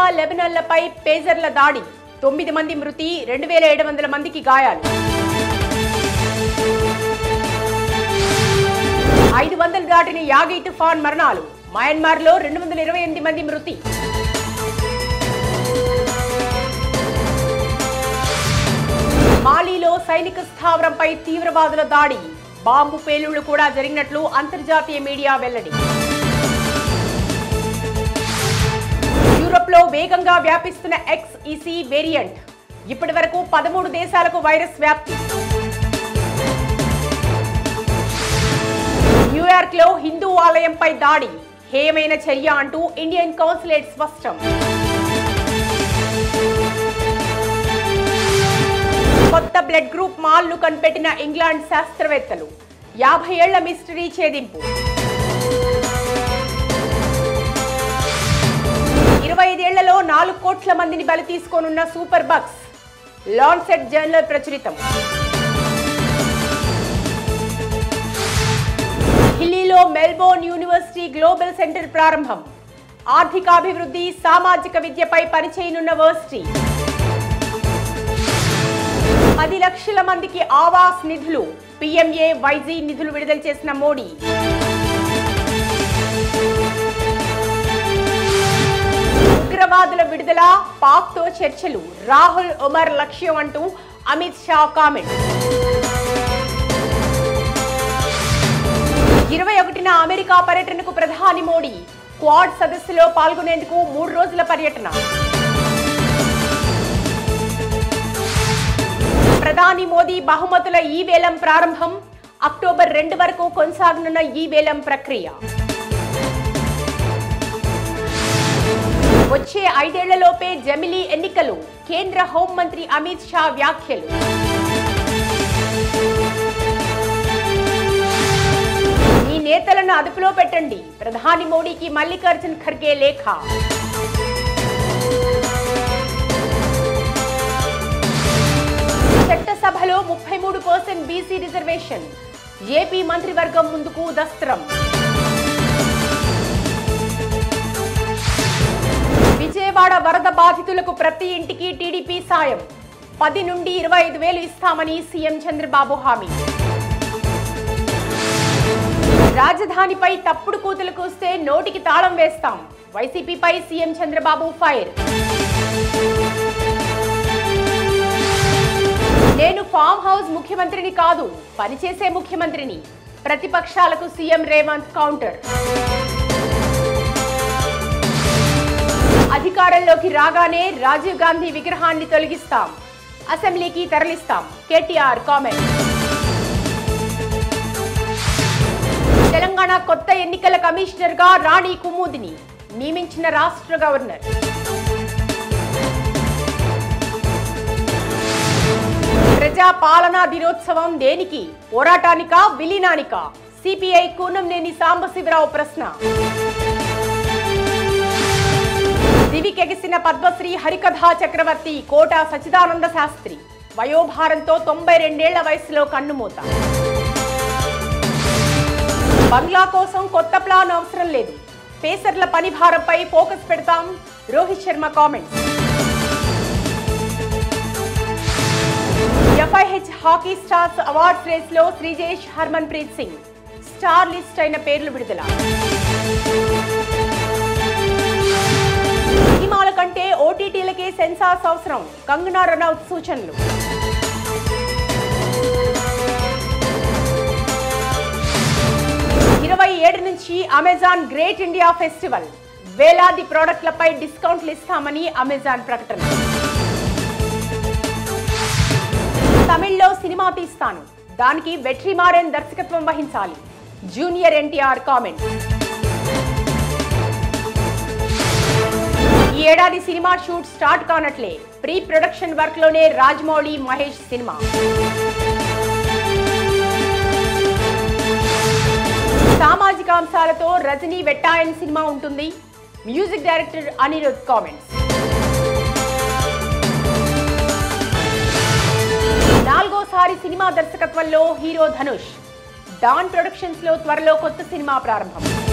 లెబనాన్లపై పేజర్ల దాడి తొమ్మిది మంది మృతి రెండు వేల ఏడు వందల మందికి గాయాలు ఐదు వందలు దాటిన యాగి తుఫాన్ మరణాలు మయన్మార్లో రెండు వందల ఇరవై ఎనిమిది మంది మృతి మాలీలో సైనిక స్థావరంపై తీవ్రవాదుల దాడి బాంబు పేలుళ్లు కూడా జరిగినట్లు అంతర్జాతీయ మీడియా వెల్లడి యూరప్ లో వేగంగా వ్యాపిస్తున్న ఎక్స్ ఈసీ వేరియంట్ ఇప్పటి వరకు పదమూడు దేశాలకు వైరస్ వ్యాప్తి న్యూయార్క్ లో హిందూ ఆలయంపై దాడి హేయమైన చర్య అంటూ ఇండియన్ కౌన్సిలేట్ స్పష్టం కొత్త బ్లడ్ గ్రూప్ మాల్ను కనిపెట్టిన ఇంగ్లాండ్ శాస్త్రవేత్తలు యాభై ఏళ్ల మిస్టరీ ఛేదింపు ఇరవై ఐదేళ్లలో నాలుగు కోట్ల మందిని బలి తీసుకోనున్న సూపర్ బక్స్ లాన్సెట్ జర్నల్ ప్రచురితం ఢిల్లీలో మెల్బోర్న్ యూనివర్సిటీ గ్లోబల్ సెంటర్ ప్రారంభం ఆర్థికాభివృద్ధి సామాజిక విద్యపై పనిచేయనున్న వర్సిటీ పది లక్షల మందికి ఆవాస్ నిధులు పిఎంఏ వైజీ నిధులు విడుదల చేసిన మోడీ ఉగ్రవాదుల విడుదల పాక్ తో చర్చలు రాహుల్ ఉమర్ లక్ష్యం అంటూ అమిత్ షా కామెంట్ ఇరవై ఒకటిన అమెరికా పర్యటనకు ప్రధాని మోడీ క్వాడ్ సదస్సులో పాల్గొనేందుకు మూడు రోజుల పర్యటన ప్రధాని మోదీ బహుమతుల ఈ వేలం ప్రారంభం అక్టోబర్ రెండు వరకు కొనసాగనున్న ఈ వేలం ప్రక్రియ వచ్చే ఐదేళ్లలోపే జమిలీ ఎన్నికలు కేంద్ర హోంమంత్రి అమిత్ షా వ్యాఖ్యలు ఈ నేతలను అదుపులో పెట్టండి ప్రధాని మోడీకి మల్లికార్జున్ ఖర్గే లేఖ చట్టసభలో ముప్పై మూడు పర్సెంట్ బీసీ రిజర్వేషన్ ఏపీ మంత్రివర్గం ముందుకు దస్త్రం విజయవాడ వరద బాధితులకు ప్రతి ఇంటికి టీడీపీ సాయం పది నుండి ఇరవై ఐదు వేలు ఇస్తామని సీఎం చంద్రబాబు హామీ రాజధానిపై తప్పుడు కూతులు కూస్తే నోటికి తాళం వేస్తాం వైసీపీపై సీఎం చంద్రబాబు ఫైర్ నేను ఫామ్ హౌస్ ముఖ్యమంత్రిని కాదు పనిచేసే ముఖ్యమంత్రిని ప్రతిపక్షాలకు సీఎం రేవంత్ కౌంటర్ అధికారంలోకి రాగానే రాజీవ్ గాంధీ విగ్రహాన్ని తొలగిస్తాం అసెంబ్లీకి తరలిస్తాం కేటీఆర్ కామెంట్ తెలంగాణ కొత్త ఎన్నికల కమిషనర్ గా రాణి కుమూదిని నియమించిన రాష్ట్ర గవర్నర్ ప్రజా పాలనా దినోత్సవం దేనికి పోరాటానికా విలీనానికా సిపిఐ కూనంనేని సాంబశివరావు ప్రశ్న దివికెగిసిన పద్మశ్రీ హరికథా చక్రవర్తి కోట సచిదానంద శాస్త్రి వయోభారంతో తొంభై రెండేళ్ల వయసులో కన్నుమూత బంగ్లా కోసం కొత్త ప్లాన్ అవసరం లేదు పేసర్ల పని భారంపై ఫోకస్ పెడతాం Rohit Sharma comments FIH hockey stars awards race లో Sreejesh Harmanpreet Singh star list అయిన పేర్లు విడుదల సినిమాల కంటే ఓటీటీలకే సెన్సార్స్ అవసరం కంగనా రనౌత్ సూచనలు ఇరవై ఏడు నుంచి అమెజాన్ గ్రేట్ ఇండియా ఫెస్టివల్ వేలాది ప్రోడక్ట్లపై డిస్కౌంట్లు ఇస్తామని అమెజాన్ ప్రకటన తమిళ్లో సినిమా తీస్తాను దానికి వెట్రిమారెన్ దర్శకత్వం వహించాలి జూనియర్ ఎన్టీఆర్ కామెంట్ ఈ ఏడాది సినిమా షూట్ స్టార్ట్ కానట్లే ప్రీ ప్రొడక్షన్ వర్క్ లోనే రాజమౌళి మహేష్ సినిమా సామాజిక అంశాలతో రజనీ వెట్టాయన్ సినిమా ఉంటుంది మ్యూజిక్ డైరెక్టర్ అనిరుద్ కామెంట్స్ నాలుగోసారి సినిమా దర్శకత్వంలో హీరో ధనుష్ డాన్ ప్రొడక్షన్స్ లో త్వరలో కొత్త సినిమా ప్రారంభం